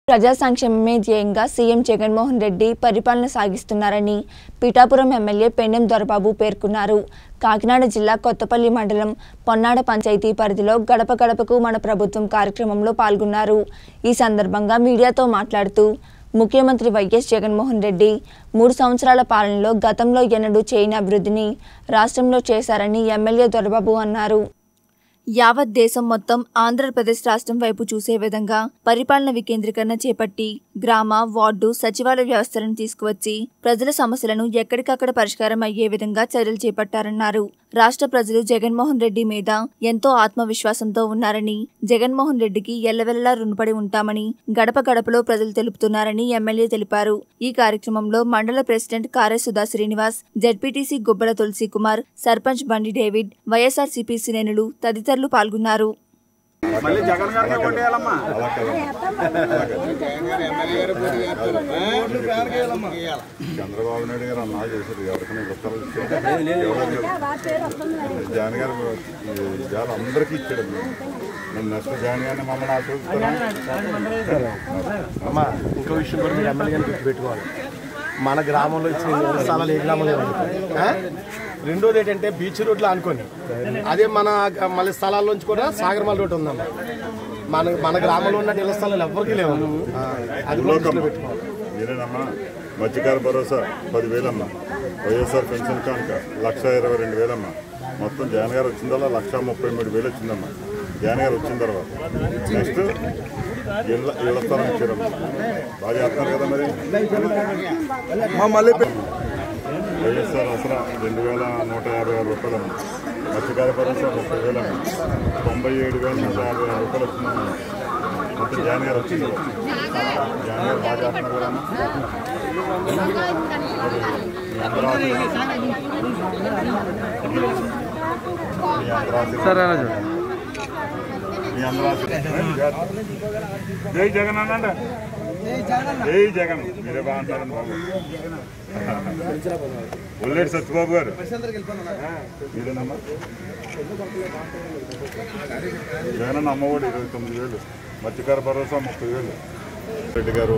ప్రజా సంక్షేమమే ధ్యేయంగా సీఎం జగన్మోహన్ రెడ్డి పరిపాలన సాగిస్తున్నారని పిఠాపురం ఎమ్మెల్యే పెండెం దొరబాబు పేర్కొన్నారు కాకినాడ జిల్లా కొత్తపల్లి మండలం పొన్నాడ పంచాయతీ పరిధిలో గడప గడపకు మన ప్రభుత్వం కార్యక్రమంలో పాల్గొన్నారు ఈ సందర్భంగా మీడియాతో మాట్లాడుతూ ముఖ్యమంత్రి వైఎస్ జగన్మోహన్ రెడ్డి మూడు సంవత్సరాల పాలనలో గతంలో ఎన్నడూ చేయని అభివృద్ధిని రాష్ట్రంలో చేశారని ఎమ్మెల్యే దొరబాబు అన్నారు యావత్ దేశం మొత్తం ఆంధ్రప్రదేశ్ రాష్ట్రం వైపు చూసే విధంగా పరిపాలన వికేంద్రీకరణ చేపట్టి గ్రామ వార్డు సచివాలయ వ్యవస్థలను తీసుకువచ్చి ప్రజల సమస్యలను ఎక్కడికక్కడ పరిష్కారం అయ్యే విధంగా చర్యలు చేపట్టారన్నారు రాష్ట్ర ప్రజలు జగన్మోహన్ రెడ్డి మీద ఎంతో ఆత్మవిశ్వాసంతో ఉన్నారని జగన్మోహన్ రెడ్డికి ఎల్లవెల్లలా రుణపడి ఉంటామని గడప గడపలో ప్రజలు తెలుపుతున్నారని ఎమ్మెల్యే తెలిపారు ఈ కార్యక్రమంలో మండల president Kare Sudha Srinivas ZPTC Gubbala Tulasi Kumar sarpanch Bandi David YSRCP శ్రేణులు తదితరులు పాల్గొన్నారు మళ్ళీ జగన్ గారికి కొట్టేయాలమ్మా చంద్రబాబు నాయుడు గారు అన్నా చేశారు ఎవరికైనా గుర్తాలు జగన్ గారు ఇవాళ అందరికీ ఇచ్చాడు నేను నెక్స్ట్ జగన్ గారిని మమ్మల్ని ఆశీర్వదిస్తాను అమ్మా ఇంకో విషయం కూడా మీరు ఎమ్మెల్యే గారిని గుర్తుపెట్టుకోవాలి మన గ్రామంలో ఇచ్చిన ఇరవై స్థలాలు ఏ గ్రామంలో ఉన్నాయి? ఆ? రెండోది ఏంటంటే బీచ్ రోడ్లు అనుకోని అదే మన మళ్ళీ స్థలాల్లోంచి కూడా సాగరమల రోడ్డు ఉందమ్మా మన మన గ్రామంలో ఉన్న ఇళ్ళ స్థలాలు ఎవరికి లేవు ఆ, అది కూడా దృష్టిలో పెట్టుకోవాలి మీరేనమ్మా మత్స్యకార భరోసా పదివేలమ్మా వైఎస్ఆర్ పెన్షన్ కానుక లక్ష ఇరవై రెండు వేలమ్మా మొత్తం జగన్ గారు వచ్చిందల్లా లక్ష ముప్పై మూడు వేలు వచ్చిందమ్మా జగన్ గారు వచ్చిన తర్వాత నెక్స్ట్ ఇళ్ళ ఇళ్ళ స్థలం ఇచ్చారమ్మా బాగా చేస్తున్నారు కదా మరి మళ్ళీ వైఎస్ఆర్ అసలు రెండు వేల నూట యాభై ఆరు రూపాయలమ్మా మత్స్యకార భరోసా ముప్పై వేలమ్మా తొంభై ఏడు వేల నూట యాభై ఆరు రూపాయలు వచ్చిందమ్మా మొత్తం జగన్ గారు వచ్చింది జగన్ గారు బాగా చేస్తున్నారు కదమ్మా మీ అందరూ మీ అందరూ ఆశీర్వాదం. మీ అందరూ ఆశీర్వాదం. జై జగన్ అనండి జై జగన్ మీరే బాగుంటారండి బాబు ఒల్లేడు సత్యబాబు గారు మీరేనమ్మా జగన్ అమ్మఒడి ఇరవై తొమ్మిది వేలు మత్స్యకార భరోసా ముప్పై వేలు రెడ్డి గారు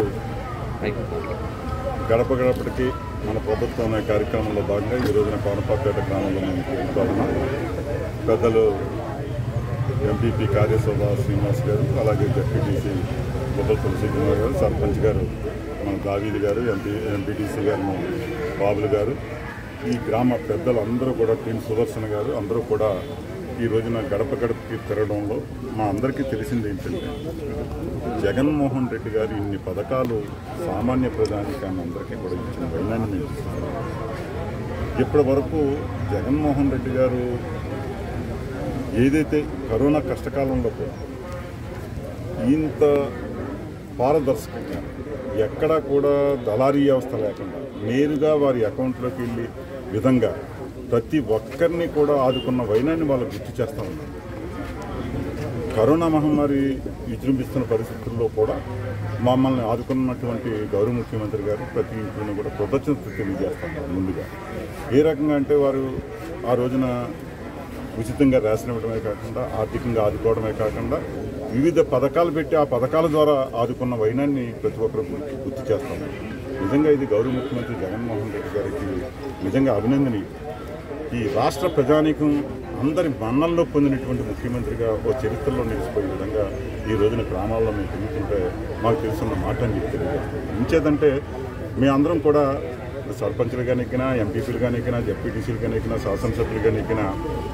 గడప గడపటికి మన ప్రభుత్వం అనే కార్యక్రమంలో భాగంగా ఈ రోజున కోనపాపేట గ్రామంలో మేము తిరుగుతున్నాం పెద్దలు ఎంపీపీ కార్యసభ శ్రీనివాస్ గారు అలాగే జడ్పీటీసీ బొబ్బల తులసి కుమార్ గారు సర్పంచ్ గారు మన దావీది గారు ఎంపీ ఎంపీటీసీ గారు మన బాబులు గారు ఈ గ్రామ పెద్దలు అందరూ కూడా టీం సుదర్శన్ గారు అందరూ కూడా ఈ రోజున గడప గడపకి తిరగడంలో మా అందరికీ తెలిసింది ఏంటంటే జగన్మోహన్ రెడ్డి గారు ఇన్ని పథకాలు సామాన్య ప్రజానికాన్ని అందరికీ కూడా ఇచ్చిన వైనాన్ని మేము చూస్తున్నాం. ఇప్పటి వరకు జగన్మోహన్ రెడ్డి గారు ఏదైతే కరోనా కష్టకాలంలో కూడా ఇంత పారదర్శకంగా ఎక్కడా కూడా దళారీ వ్యవస్థ లేకుండా నేరుగా వారి అకౌంట్లోకి వెళ్ళి విధంగా ప్రతి ఒక్కరిని కూడా ఆదుకున్న వైనాన్ని వాళ్ళు గుర్తు చేస్తూ ఉన్నారు కరోనా మహమ్మారి విజృంభిస్తున్న పరిస్థితుల్లో కూడా మమ్మల్ని ఆదుకున్నటువంటి గౌరవ ముఖ్యమంత్రి గారు ప్రతి ఇంట్లోనూ కూడా కృతజ్ఞత తెలియజేస్తున్నారు ముందుగా ఏ రకంగా అంటే వారు ఆ రోజున ఉచితంగా రేషన్ ఇవ్వడమే కాకుండా ఆర్థికంగా ఆదుకోవడమే కాకుండా వివిధ పథకాలు పెట్టి ఆ పథకాల ద్వారా ఆదుకున్న వైనాన్ని ప్రతి ఒక్కరు గుర్తు గుర్తు చేస్తాము నిజంగా ఇది గౌరవ ముఖ్యమంత్రి జగన్మోహన్ రెడ్డి గారికి నిజంగా అభినందనీయం ఈ రాష్ట్ర ప్రజానీకం అందరి మన్నల్లో పొందినటువంటి ముఖ్యమంత్రిగా ఓ చరిత్రలో నిలిచిపోయే విధంగా ఈ రోజున గ్రామాల్లో మేము తిరుగుతుంటే మాకు తెలుసున్న మాట అని చెప్పి తెలియజేస్తాం ఇంచేదంటే మీ అందరం కూడా సర్పంచులుగా నెక్కినా ఎంపీపీలుగా నెక్కినా జెడ్పీటీసీలుగా నెక్కినా శాసనసభ్యులుగా నెక్కినా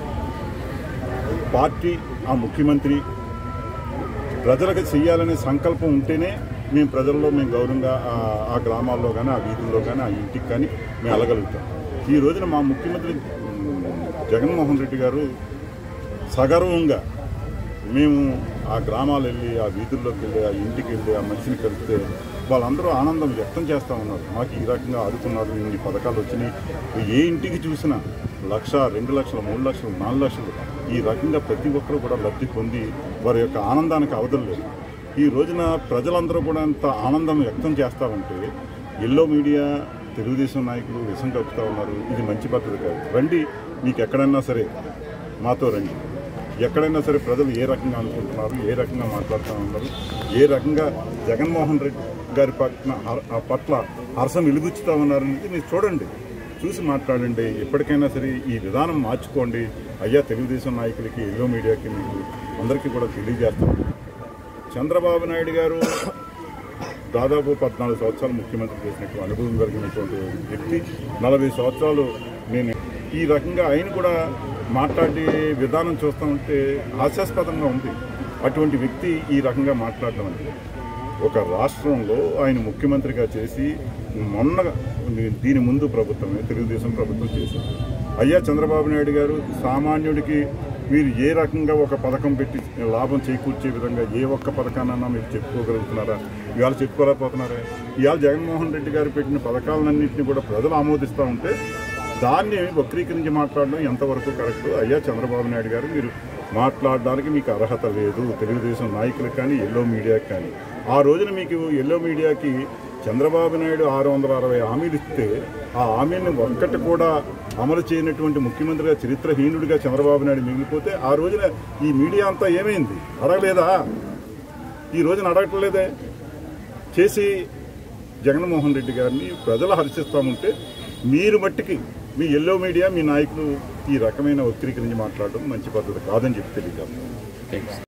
పార్టీ ఆ ముఖ్యమంత్రి ప్రజలకు చెయ్యాలనే సంకల్పం ఉంటేనే మేము ప్రజల్లో మేము గౌరవంగా ఆ- ఆ గ్రామాల్లో కానీ ఆ వీధుల్లో కానీ ఆ ఇంటికి కానీ మేము వెళ్ళగలుగుతాం ఈ రోజున మా ముఖ్యమంత్రి ఉమ్, జగన్మోహన్ రెడ్డి గారు సగర్వంగా మేము ఆ గ్రామాలు వెళ్ళి ఆ వీధుల్లోకి వెళ్ళి ఆ ఇంటికి వెళ్ళి ఆ మనిషిని కలిపితే వాళ్ళందరూ ఆనందం వ్యక్తం చేస్తూ ఉన్నారు మాకు ఈ రకంగా ఆదుకున్నారు ఇన్ని పథకాలు వచ్చినాయి ఏ ఇంటికి చూసినా లక్ష రెండు లక్షలు మూడు లక్షలు నాలుగు లక్షలు ఈ రకంగా ప్రతి ఒక్కరూ కూడా లబ్ధి పొంది వారి యొక్క ఆనందానికి అవధులు లేదు ఈ రోజున ప్రజలందరూ కూడా అంత ఆనందం వ్యక్తం చేస్తూ ఉంటే ఎల్లో మీడియా తెలుగుదేశం నాయకులు విషం కలుపుతూ ఉన్నారు ఇది మంచి పద్ధతి కాదు రండి మీకు ఎక్కడన్నా సరే మాతో రండి ఎక్కడైనా సరే ప్రజలు ఏ రకంగా అనుకుంటున్నారు ఏ రకంగా మాట్లాడుతూ ఉన్నారు ఏ రకంగా జగన్మోహన్ రెడ్డి గారి పట్ల ఆ పట్ల హర్షం వెలుగుచ్చుతా ఉన్నారనేది మీరు చూడండి చూసి మాట్లాడండి ఎప్పటికైనా సరే ఈ విధానం మార్చుకోండి అయ్యా తెలుగుదేశం నాయకులకి ఎల్లో మీడియాకి మీకు అందరికీ కూడా తెలియజేస్తాం చంద్రబాబు నాయుడు గారు దాదాపు పద్నాలుగు సంవత్సరాలు ముఖ్యమంత్రి చేసినట్టు అనుభవం కలిగినటువంటి వ్యక్తి నలభై సంవత్సరాలు నేను ఈ రకంగా ఆయన కూడా మాట్లాడే విధానం చూస్తూ ఉంటే హాస్యాస్పదంగా ఉంది అటువంటి వ్యక్తి ఈ రకంగా మాట్లాడడం అంటే ఒక రాష్ట్రంలో ఆయన ముఖ్యమంత్రిగా చేసి మొన్న దీని ముందు ప్రభుత్వమే తెలుగుదేశం ప్రభుత్వం చేసింది అయ్యా చంద్రబాబు నాయుడు గారు సామాన్యుడికి మీరు ఏ రకంగా ఒక పథకం పెట్టి లాభం చేకూర్చే విధంగా ఏ ఒక్క పథకానన్నా మీరు చెప్పుకోగలుగుతున్నారా ఇవాళ చెప్పుకోలేకపోతున్నారా ఇవాళ జగన్మోహన్ రెడ్డి గారు పెట్టిన పథకాలన్నింటినీ కూడా ప్రజలు ఆమోదిస్తూ ఉంటే దాన్ని వక్రీకరించి మాట్లాడడం ఎంతవరకు కరెక్ట్ అయ్యా చంద్రబాబు నాయుడు గారు మీరు మాట్లాడడానికి మీకు అర్హత లేదు తెలుగుదేశం నాయకులకు కానీ ఎల్లో మీడియాకి కానీ ఆ రోజున మీకు ఎల్లో మీడియాకి చంద్రబాబు నాయుడు ఆరు వందల అరవై హామీలు ఇస్తే ఆ హామీని ఒక్కటి కూడా అమలు చేయనటువంటి ముఖ్యమంత్రిగా చరిత్రహీనుడిగా చంద్రబాబు నాయుడు మిగిలిపోతే ఆ రోజున ఈ మీడియా అంతా ఏమైంది అడగలేదా ఈ రోజున అడగట్లేదే చేసి జగన్మోహన్ రెడ్డి గారిని ప్రజలు హర్షిస్తాముంటే మీరు మట్టికి మీ ఎల్లో మీడియా మీ నాయకులు ఈ రకమైన వక్రీకరించి మాట్లాడడం మంచి పద్ధతి కాదని చెప్పి తెలియజేస్తాం